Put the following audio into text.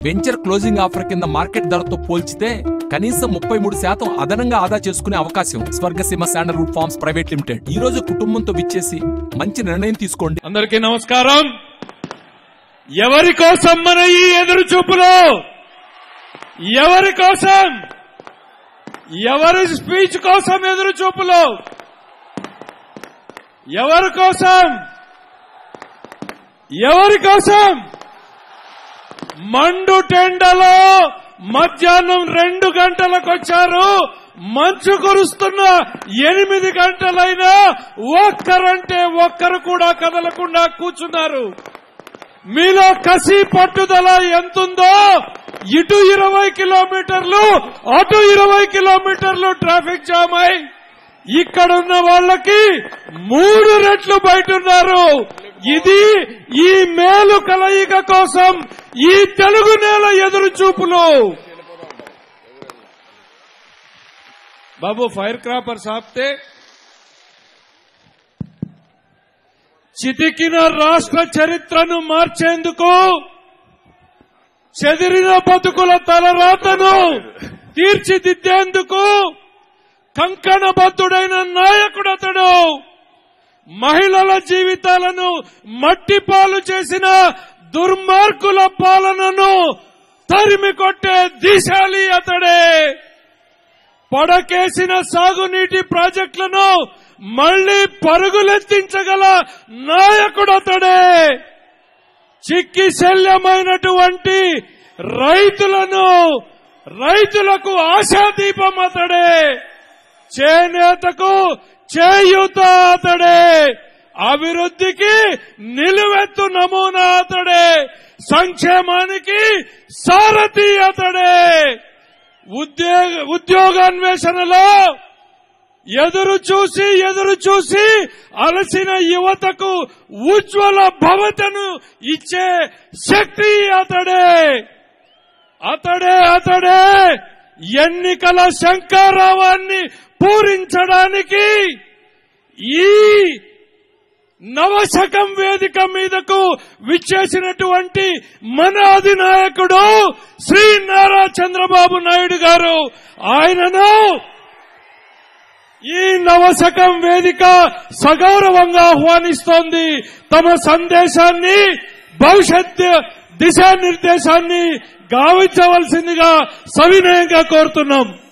venture closing offer కింద market ధరతో పోల్చితే కనీసం ముప్పై మూడు శాతం అదనంగా ఆదా చేసుకునే అవకాశం Swargaseema sandalwood farms private limited ఈ రోజు కుటుంబంతో విచ్చేసి మంచి నిర్ణయం తీసుకోండి అందరికీ నమస్కారం ఎవరి కోసం మన ఈ ఎదురు చూపులో ఎవరి కోసం ఎవరి స్పీచ్ కోసం ఎదురు చూపులో ఎవరి కోసం ఎవరి కోసం మండు టెండలో మధ్యాహ్నం రెండు గంటలకు వచ్చారు మంచు కురుస్తున్న ఎనిమిది గంటలైనా ఒక్కరంటే ఒక్కరు కూడా కదలకుండా కూర్చున్నారు మీలో కసి పట్టుదల ఎంతుందో ఇటు ఇరవై కిలోమీటర్లు అటు ఇరవై కిలోమీటర్లు ట్రాఫిక్ జామ్ అయి ఇక్కడున్న వాళ్ళకి మూడు రెట్లు బయటున్నారు ఇది ఈ మేలు కలయిక కోసం ఈ తెలుగు నేల ఎదురు చూపులు బాబు ఫైర్ క్రాపర్స్ ఆపితే చితికిన రాష్ట్ర చరిత్రను మార్చేందుకు చెదిరిన బతుకుల తలరాతను తీర్చిదిద్దేందుకు కంకణబద్ధుడైన నాయకుడతడు మహిళల జీవితాలను మట్టిపాలు చేసిన దుర్మార్గుల పాలనను తరిమి కొట్టే దిశాలి అతడే పడకేసిన సాగునీటి ప్రాజెక్టులను మళ్లీ పరుగులెత్తించగల నాయకుడతడే చిక్కి శల్యమైనటువంటి రైతులను రైతులకు ఆశాదీపం అతడే చేనేతకు చేయూత అతడే అభివృద్ధికి నిలువెత్తు నమూనా అతడే సంక్షేమానికి సారథి అతడే ఉద్యోగ ఉద్యోగాన్వేషణలో ఎదురు చూసి ఎదురు చూసి అలసిన యువతకు ఉజ్వల భవతను ఇచ్చే శక్తి అతడే అతడే అతడే ఎన్నికల శంకారావాన్ని పూరించడానికి ఈ నవశకం వేదిక మీదకు విచ్చేసినటువంటి మన అధినాయకుడు శ్రీ నారా చంద్రబాబు నాయుడు గారు ఆయనను ఈ నవశకం వేదిక సగౌరవంగా ఆహ్వానిస్తోంది తమ సందేశాన్ని భవిష్యత్ దిశానిర్దేశాన్ని గావించవలసిందిగా సవినయంగా కోరుతున్నాం